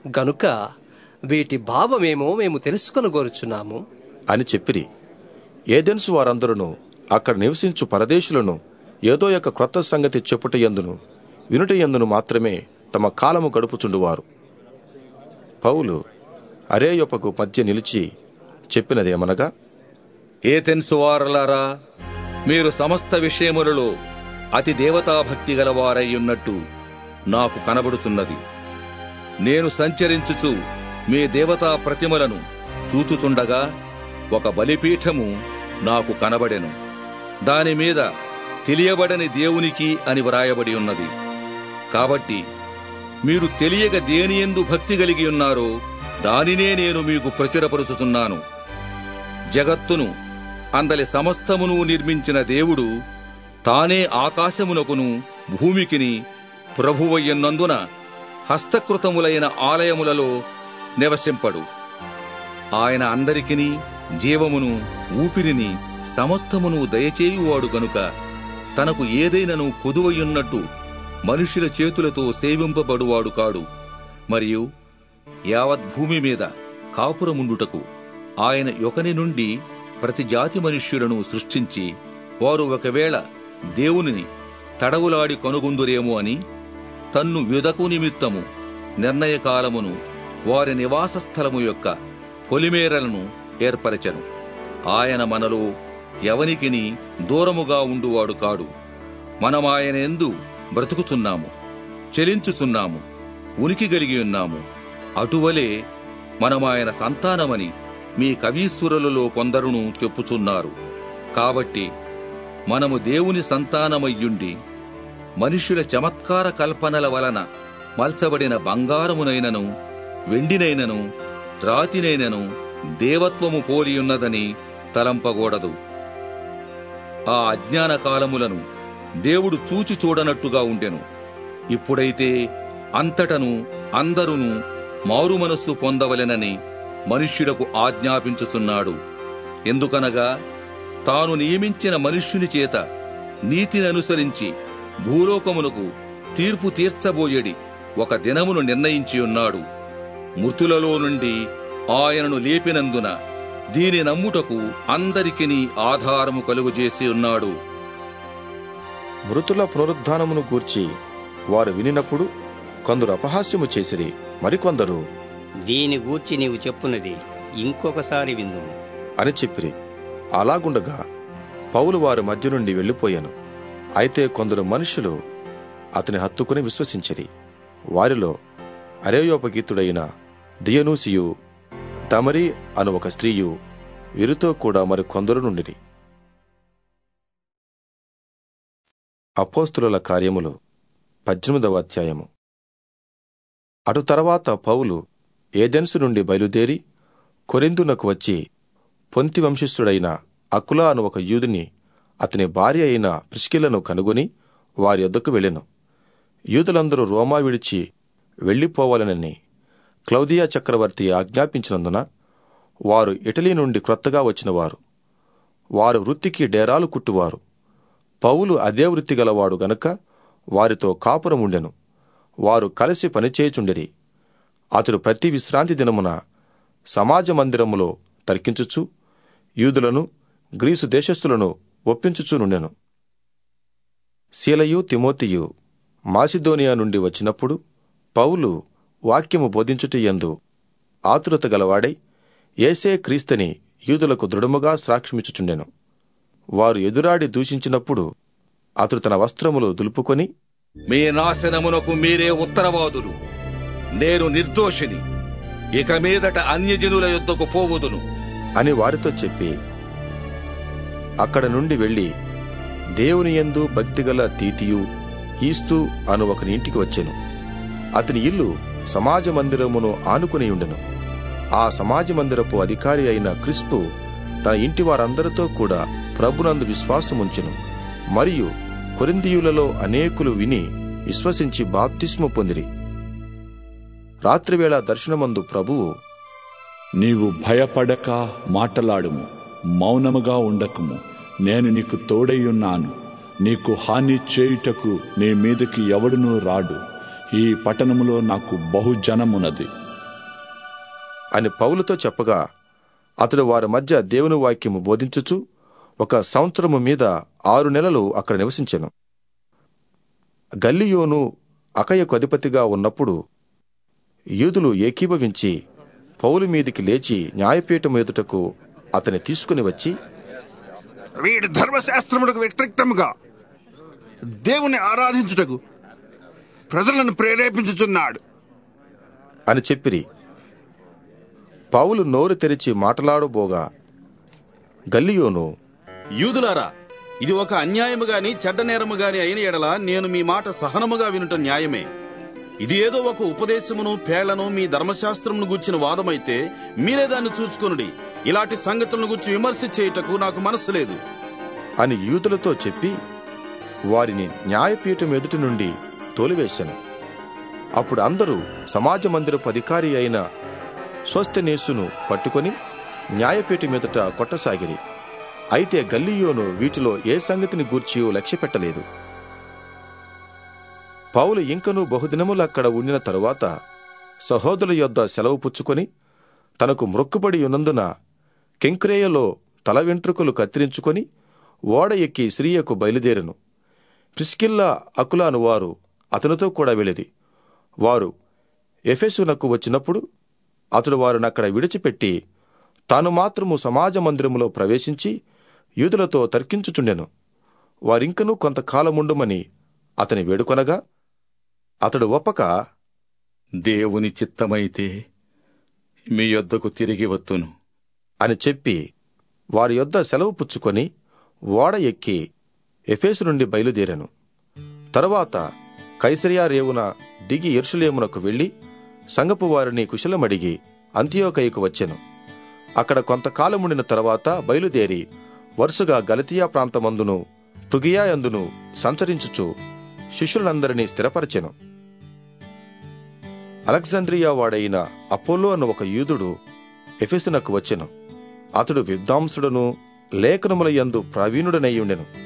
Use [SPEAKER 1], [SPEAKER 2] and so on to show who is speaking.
[SPEAKER 1] గనుక వీటి భావమేమో మేము తెలుసుకొనగోరుచున్నాము
[SPEAKER 2] అని చెప్పిరి ఏదెన్సు వారందరూ అక్కడ నివసించు పరదేశులను ఏదో యొక్క క్రొత్త సంగతి చెప్పుట ఎందును వినుట ఎందును మాత్రమే తమ కాలము గడుపుచుండువారు పౌలు అరేయొపకు మధ్య నిలిచి చెప్పినదేమనగా
[SPEAKER 3] ఏథెన్సు వారలారా మీరు సమస్త విషయములలో అతి దేవతాభక్తి గలవారై ఉన్నట్టు నాకు కనబడుచున్నది నేను సంచరించుచు మీ దేవతా ప్రతిమలను చూచుచుండగా ఒక బలిపీఠము నాకు కనబడెను దాని మీద తెలియబడని దేవునికి అని వ్రాయబడి ఉన్నది కాబట్టి మీరు తెలియక దేనియందు భక్తి కలిగి ఉన్నారో దానినే నేను మీకు ప్రచురపరుచుతున్నాను జగత్తును అందలి సమస్తమును నిర్మించిన దేవుడు తానే ఆకాశమునకును భూమికిని ప్రభువయ్యన్నందున హస్తకృతములైన ఆలయములలో నివసింపడు ఆయన అందరికిని జీవమును ఊపిరిని సమస్తమును దయచేయువాడు గనుక తనకు ఏదైనను కొదువయున్నట్టు మనుషుల చేతులతో సేవింపబడువాడు కాడు మరియు యావత్ భూమి మీద కాపురముండుటకు ఆయన యొకని నుండి ప్రతి జాతి మనుష్యులను సృష్టించి వారు ఒకవేళ దేవునిని తడవులాడి కనుగొందురేమో అని తన్ను యుదకు నిమిత్తము నిర్ణయకాలమును వారి నివాస స్థలము యొక్క పొలిమేరలను ఏర్పరచెను ఆయన మనలో ఎవనికిని దూరముగా ఉండువాడు కాడు మనమాయన ఎందు బ్రతుకుచున్నాము చెలించుచున్నాము ఉనికి కలిగి ఉన్నాము అటువలే మనమాయన సంతానమని మీ కవీశ్వరులలో కొందరును చెప్పుచున్నారు కాబట్టి మనము దేవుని సంతానమయ్యుండి మనుష్యుల చమత్కార కల్పనల వలన మల్చబడిన బంగారమునైనను వెండినైనను రాతినైనను దేవత్వము పోలియున్నదని తలంపకూడదు ఆ అజ్ఞాన కాలములను దేవుడు చూచి చూడనట్టుగా ఉండెను ఇప్పుడైతే అంతటను అందరును మారుమనస్సు పొందవలెనని మనుష్యులకు ఆజ్ఞాపించుచున్నాడు ఎందుకనగా తాను నియమించిన మనుష్యుని చేత నీతిని అనుసరించి భూలోకమునకు తీర్పు తీర్చబోయేడి ఒక దినమును నిర్ణయించి ఉన్నాడు మృతులలో నుండి ఆయనను లేపినందున దీని నమ్ముటకు అందరికిని ఆధారము కలుగజేసి ఉన్నాడు
[SPEAKER 2] మృతుల పునరుద్ధానమును గూర్చి వారు వినినప్పుడు కొందరు అపహాస్యము చేసిరి మరికొందరు
[SPEAKER 4] దీని గూర్చి నీవు చెప్పున్నది ఇంకొకసారి విందుము
[SPEAKER 2] అని చెప్పిరి అలాగుండగా పౌలు వారి మధ్య నుండి వెళ్ళిపోయాను అయితే కొందరు మనుషులు అతని హత్తుకుని విశ్వసించిరి వారిలో అరేయోపగీతుడైన దియనూసియు తమరి అను ఒక స్త్రీయు వీరితో కూడా మరి కొందరు నుండిరి అపోస్తుల కార్యములు పద్దెనిమిదవ అధ్యాయము అటు తర్వాత పౌలు ఏదెన్సు నుండి బయలుదేరి కొరిందునకు వచ్చి పొంతి వంశస్థుడైన అకులా అను ఒక యూదుని అతని భార్య అయిన ప్రిస్కిలను కనుగొని వారి యొద్దకు వెళ్ళెను యూదులందరూ రోమా విడిచి వెళ్ళిపోవాలనని క్లౌదియా చక్రవర్తి ఆజ్ఞాపించినందున వారు ఇటలీ నుండి క్రొత్తగా వచ్చినవారు వారు వృత్తికి డేరాలు కుట్టువారు పౌలు అదే వృత్తి గలవాడు గనుక వారితో కాపురం ఉండెను వారు కలిసి పనిచేయుచుండిరి అతడు ప్రతి విశ్రాంతి దినమున సమాజ మందిరములో తర్కించుచు యూదులను గ్రీసు దేశస్థులను ఒప్పించుచూనుండెను శీలయు తిమోతియు మాసిదోనియా నుండి వచ్చినప్పుడు పౌలు వాక్యము బోధించుటయందు ఆతురత గలవాడై ఏసే క్రీస్తని యూదులకు దృఢముగా సాక్ష్యమిచ్చుచుండెను వారు ఎదురాడి దూషించినప్పుడు అతడు తన వస్త్రములు దులుపుకొని
[SPEAKER 3] మీ నాశనమునకు మీరే ఉత్తరవాదులు నేను నిర్దోషిని ఇక మీదట అన్యజనుల యొద్దకు పోవుదును
[SPEAKER 2] అని వారితో చెప్పి అక్కడ నుండి వెళ్ళి దేవుని యందు భక్తిగల తీతియు ఈస్తు అను ఒకని ఇంటికి వచ్చెను అతని ఇల్లు సమాజ మందిరమును ఆనుకుని ఉండెను ఆ సమాజ మందిరపు అధికారి అయిన క్రిస్పు తన ఇంటి వారందరితో కూడా ప్రభునందు విశ్వాసముంచెను మరియు కొరిందియులలో అనేకులు విని విశ్వసించి బాప్తిస్ము పొందిరి రాత్రివేళ దర్శనమందు ప్రభువు
[SPEAKER 5] నీవు భయపడక మాటలాడుము మౌనముగా ఉండకుము నేను నీకు తోడైయున్నాను నీకు హాని చేయుటకు నీ మీదకి ఎవడునూ రాడు ఈ పట్టణములో నాకు బహుజనమున్నది
[SPEAKER 2] అని పౌలుతో చెప్పగా అతడు వారి మధ్య దేవుని వాక్యము బోధించుచు ఒక సంవత్సరము మీద ఆరు నెలలు అక్కడ నివసించెను గల్లియోను అకయకు అధిపతిగా ఉన్నప్పుడు యూదులు ఏకీభవించి పౌలు మీదికి లేచి న్యాయపీఠం ఎదుటకు అతని తీసుకుని వచ్చి
[SPEAKER 6] వీడి ధర్మశాస్త్రములకు వ్యతిరేక్తముగా దేవుని ఆరాధించుటకు ప్రజలను ప్రేరేపించుచున్నాడు
[SPEAKER 2] అని చెప్పిరి పౌలు నోరు తెరిచి మాటలాడబోగా గల్లియోను
[SPEAKER 7] యూదులారా ఇది ఒక అన్యాయము గాని చెడ్డ నేరము గాని అయిన ఎడల నేను మీ మాట సహనముగా వినుట న్యాయమే ఇది ఏదో ఒక ఉపదేశమును పేళ్లను మీ ధర్మశాస్త్రమును గుర్చిన వాదమైతే మీరే దాన్ని చూచుకొనుడి ఇలాంటి సంగతులను గురించి విమర్శ చేయుటకు నాకు మనసు లేదు
[SPEAKER 2] అని యూదులతో చెప్పి వారిని న్యాయపీఠం ఎదుటి నుండి తోలివేశాను అప్పుడు అందరూ సమాజ మందిరపు అధికారి అయిన స్వస్థనేసును పట్టుకొని న్యాయపీఠం ఎదుట కొట్టసాగిరి అయితే గల్లియోను వీటిలో ఏ సంగతిని గూర్చియో లక్ష్యపెట్టలేదు పౌలు ఇంకను బహుదినములు అక్కడ ఉండిన తరువాత సహోదరుల యొద్ద సెలవు పుచ్చుకొని తనకు మ్రొక్కుబడి ఉన్నందున కెంక్రేయలో తల వెంట్రుకలు కత్తిరించుకొని ఓడ ఎక్కి సిరియకు బయలుదేరెను ప్రిస్కిల్లా అకులాను వారు అతనితో కూడా వెళ్ళిరి వారు ఎఫెసునకు వచ్చినప్పుడు అతడు వారినక్కడ విడిచిపెట్టి తాను మాత్రము సమాజ మందిరములో ప్రవేశించి యూదులతో తర్కించుచుండెను వారింకనూ కొంతకాలముండుమని అతని వేడుకొనగా అతడు ఒప్పక
[SPEAKER 3] దేవుని చిత్తమైతే మీ యొద్దకు తిరిగి వత్తును
[SPEAKER 2] అని చెప్పి వారి యొద్ద సెలవు పుచ్చుకొని ఓడ ఎక్కి ఎఫేసు నుండి బయలుదేరాను తరువాత కైసరియా రేవున దిగి ఎరుషులేమునకు వెళ్లి సంగపు వారిని కుశలమడిగి అంత్యోకయ్యకు వచ్చెను అక్కడ కొంతకాలముండిన తరువాత బయలుదేరి వరుసగా గలతియా ప్రాంతమందును పృగియా యందును సంచరించుచు శిష్యులందరినీ స్థిరపరచెను అలెగ్జాంద్రియా వాడైన అపోలో అను ఒక యూదుడు ఎఫెసునకు వచ్చెను అతడు విద్వాంసుడును లేఖనముల యందు ప్రవీణుడనై ఉండెను